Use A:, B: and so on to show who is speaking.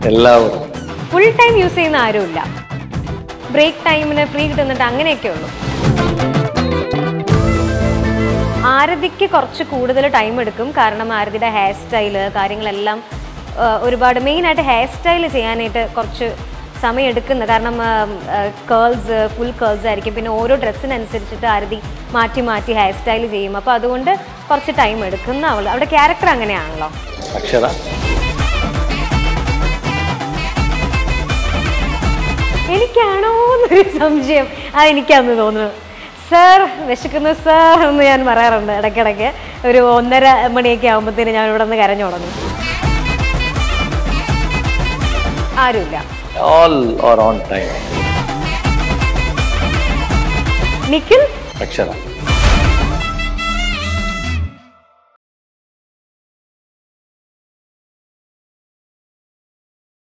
A: എല്ലാവരും
B: full time use ചെയ്യുന്ന ആരുമില്ല ബ്രേക്ക് ടൈമിന് ഫ്രീ കിട്ടുന്നിട്ട് അങ്ങനെയൊക്കെ ഉള്ളൂ ആരതിക്ക് കുറച്ച് കൂടുതൽ ടൈം എടുക്കും കാരണം ആരതിയുടെ ഹെയർ സ്റ്റൈല് കാര്യങ്ങളെല്ലാം ആ, ഒരുപാട് മെയിനായിട്ട് ഹെയർ സ്റ്റൈൽ ചെയ്യാനായിട്ട് കുറച്ച് സമയം എടുക്കുന്ന കാരണം കേൾസ് ഫുൾ കേൾസ് ആയിരിക്കും പിന്നെ ഓരോ ഡ്രസ്സിനനുസരിച്ചിട്ട് ആരതി മാറ്റി മാറ്റി ഹെയർ സ്റ്റൈൽ ചെയ്യും അപ്പോൾ അതുകൊണ്ട് കുറച്ച് ടൈം എടുക്കുന്ന അവൾ അവിടെ ക്യാരക്ടർ അങ്ങനെയാണല്ലോ
A: അക്ഷര
B: എനിക്കാണോ എന്നൊരു സംശയം ആ എനിക്കാന്ന് തോന്നുന്നു സാർ വിശക്കുന്നു സാർ എന്ന് ഞാൻ പറയാറുണ്ട് ഇടയ്ക്കിടയ്ക്ക് ഒരു ഒന്നര മണിയൊക്കെ ആകുമ്പോഴത്തേന് ഞാൻ ഇവിടെ നിന്ന് കരഞ്ഞു തുടങ്ങും ആരുമില്ല
A: all or on time
B: Nikhil
A: അക്ഷര